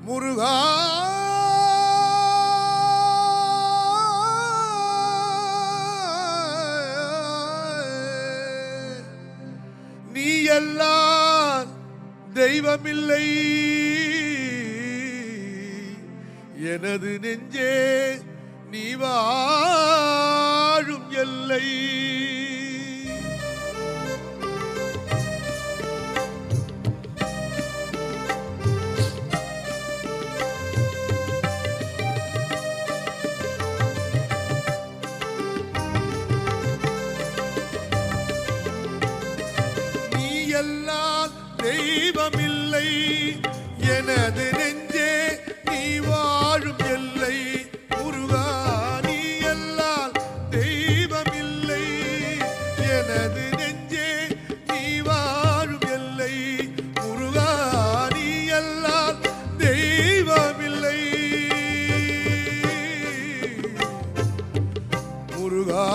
முருகா நீ எல்லாம் தெய்வமில்லை எனது நெஞ்சே நீ வாழும் எல்லை நீ எல்லாம் தெய்வமில்லை எனது நெஞ்சே நீ வாழும் எல்லை முருகா நீ எல்லாம் தெய்வமில்லை எனது நெஞ்சே நீ வாழும் எல்லை முருகா நீ எல்லாம் தெய்வமில்லை முருகா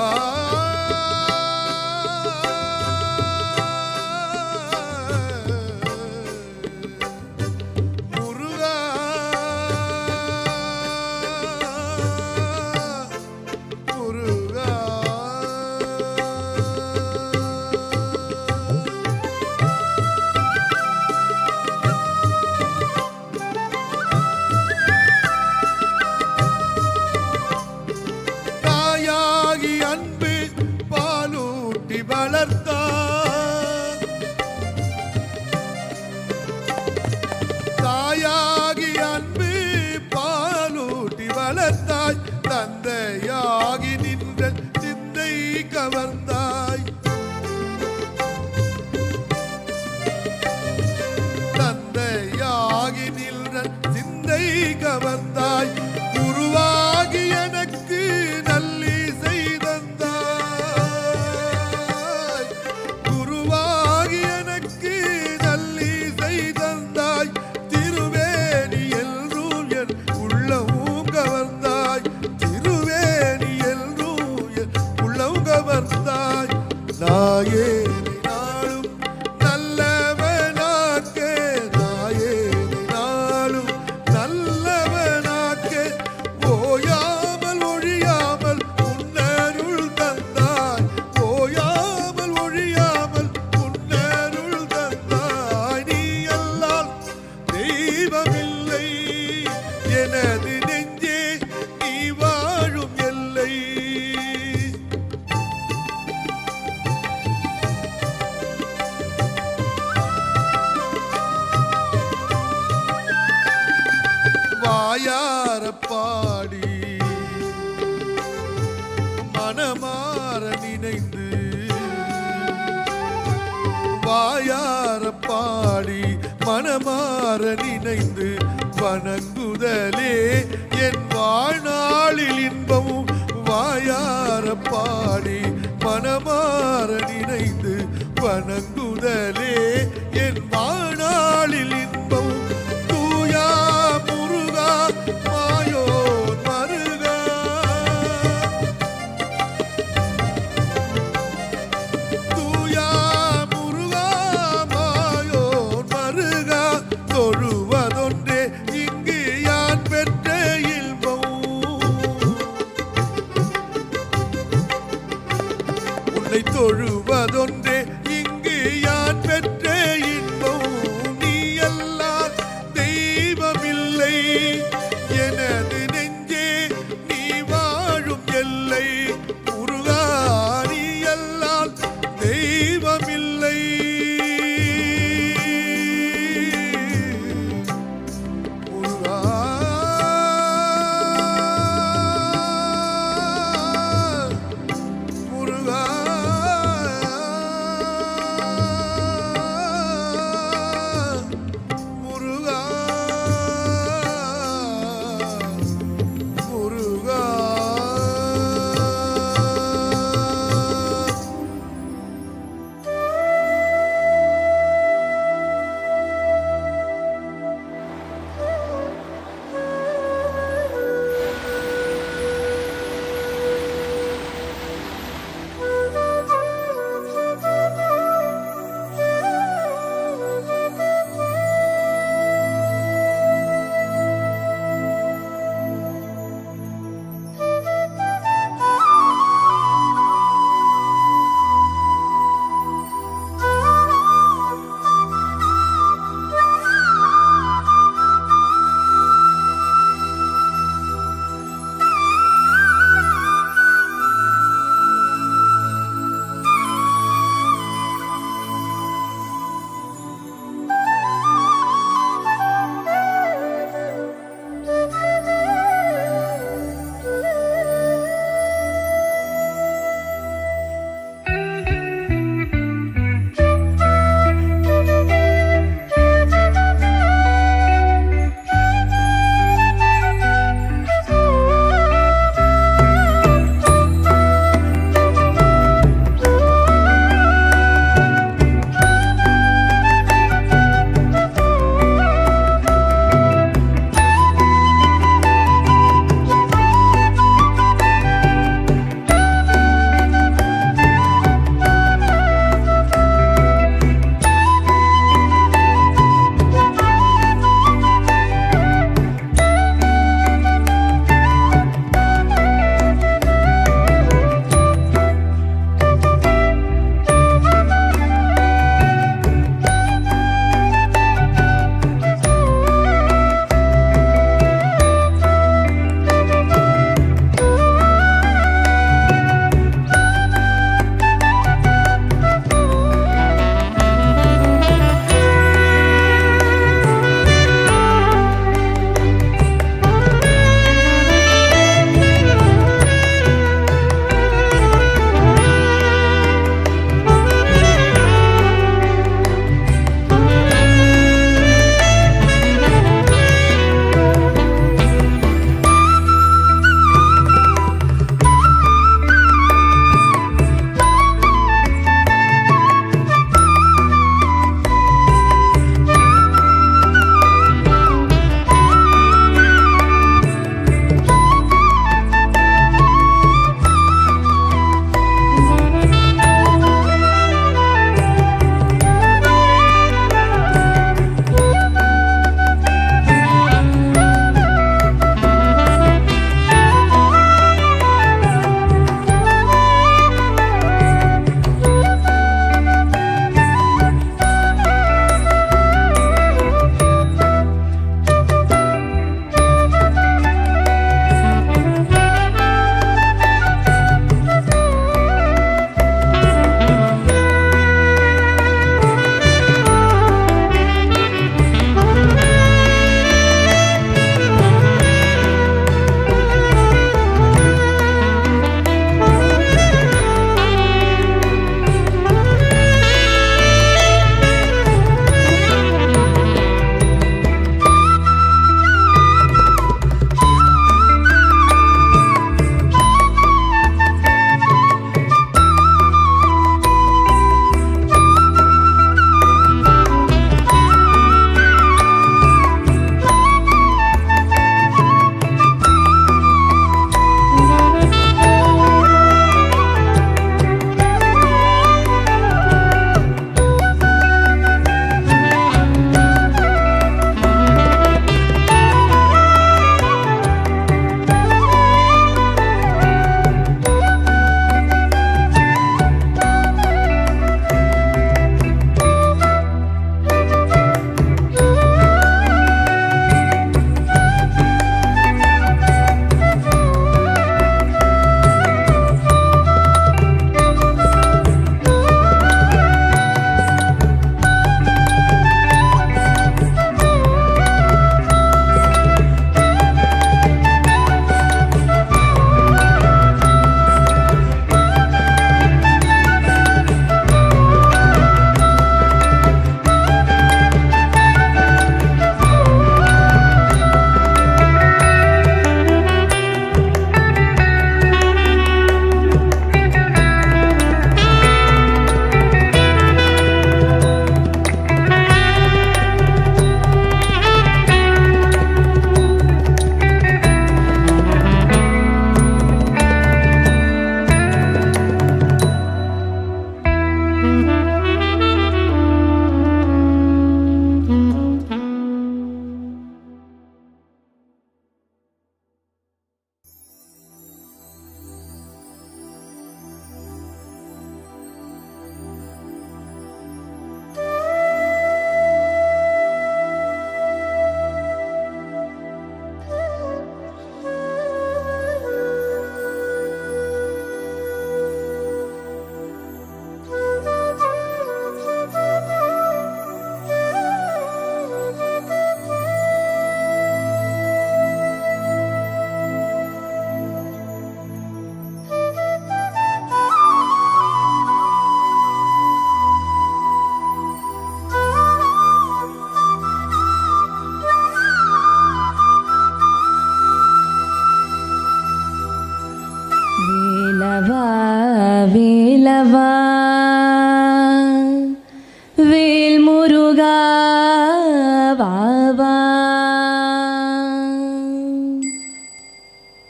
முருகா முருகா தாயாகி அன்பு பாலூட்டி வளர்த்தார் தாயாகி அன்பு பாலூட்டி வளர்த்தாய் தந்தையாகி நின்ற சிந்தை கவர்ந்தாய் தந்தையாகி நின்ற சிந்தை கவர்ந்தாய் குருவாகி எனக்கு நல்லி செய்தந்தாய் குருவாகி எனக்கு நல்லி செய்தந்தாய் திருவேணி எல்லும் என் உள்ளவும் கவர்ந்தாய் திருவேணி எல்லும் என் உள்ளவும் கவர்ந்தாய் நாயே நாளும் நல்லவனாக்க நாயே நாளும் நல்லவனாக்க ஓயாமல் ஒழியாமல் உன்னருள் தந்தாய் ஓயாமல் ஒழியாமல் உன்னருள் தந்தாய் நீ அல்லால் தெய்வமில்லை எனது நெஞ்சே நீ வாழும் எல்லை வாயார பாடி மனமாற நினைந்து வாயார பாடி மனமாற நினைந்து வணங்குதலே என் வாழ்நாளில் இன்பமும் வாயார பாடி மனமாற நினைந்து வணங்குதலே என் வாழ்நாளில் இன்பமும் தூயா முருகா மாயோன் மருகா தூயா முருகா மாயோன் மருகா தொழுவதொன்றே இங்கு யான் பெற்ற இல்பம் உன்னை தொழுவதொன்றே இங்கு யான் பெற்ற இன்பம் நீ அல்லால் தெய்வமில்லை எனது நெஞ்சே நீ வாழும் எல்லை முருகா நீ அல்லால் தெய்வமில்லை முருகா முருகா முருகா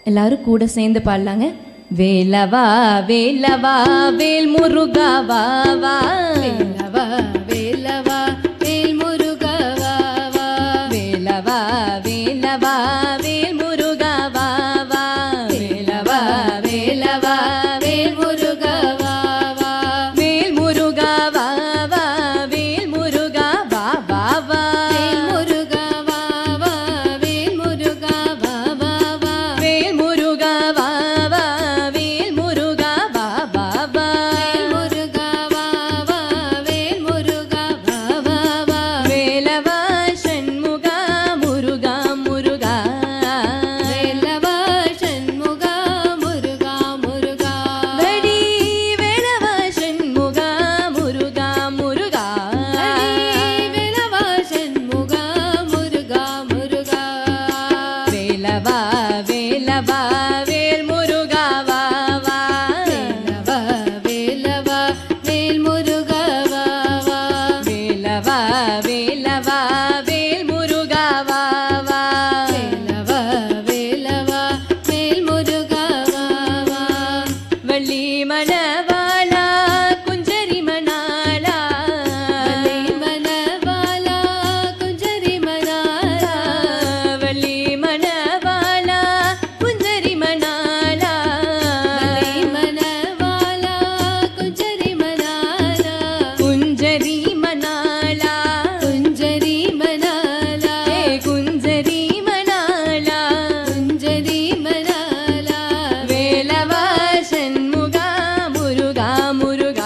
எல்லாரும் கூட சேர்ந்து பாடலாங்க வேலவா வேலவா வேல் முருகா வா வா வேலவா வேலவா வேல் முருகா வா வா வேலவா வேலவா வேல் முருகா வா வா வேலவா வேலவா வேல் முருகா வா வா வேல் முருகா வா வா வேல் முருகா வா வா வா வேல் முருகா வா வா வேல் முருகா வா வா வா வேல் முருகா வா வா வேல் முருகா வா வா வா வேல் முருகா வா வா வேல் முருகா வா வா வா வேலவா சண்முகா முருகா முருகா வேலவா சண்முகா முருகா முருகா வடி வேலவா சண்முகா முருகா முருகா வேலவா சண்முகா முருகா முருகா வேலவா வேலவா வேல் முருகா வா வா வேலவா வேலவா வேல் முருகா வா வா வேலவா வேலவா வேல் முருகா வா வா வேலவா வேலவா வேல் முருகா வா வா வள்ளி மணவாளா குஞ்சரி மணாளா வள்ளி மணவாளா குஞ்சரி மணாளா வள்ளி மணவாளா குஞ்சரி மணாளா வள்ளி மணவாளா குஞ்சரி மணாளா குஞ்சரி மணாளா குஞ்சரி மணாளா ஏ குஞ்சரி மணாளா குஞ்சரி மணாளா வேலவா சண்முகா முருகா முருகா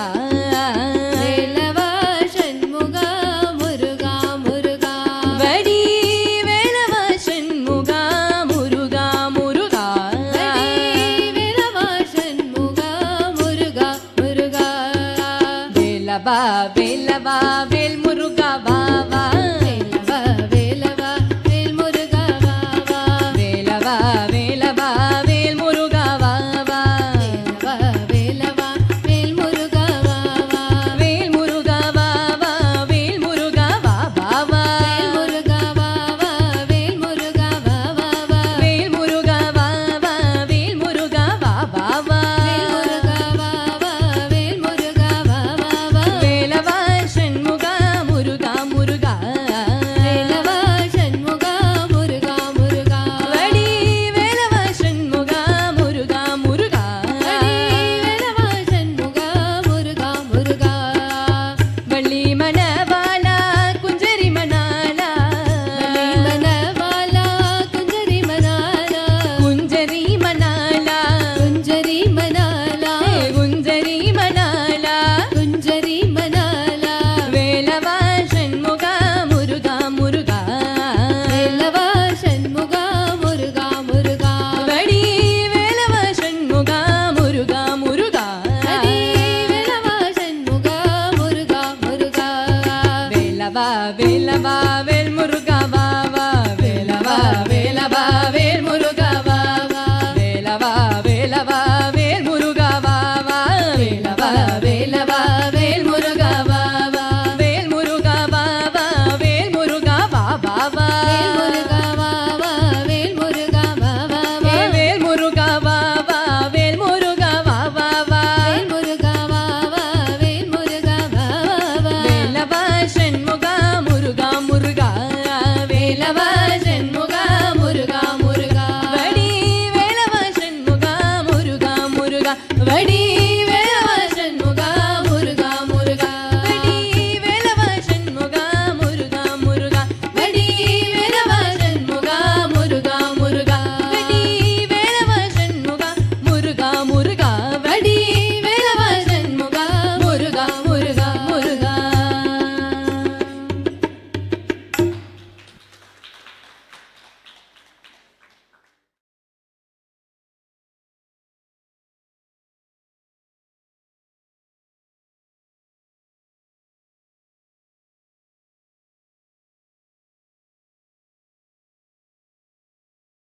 வேலவா சண்முகா முருகா முருகா வடி வேலவா சண்முகா முருகா முருகா வேலவா சண்முகா முருகா முருகா வேலவா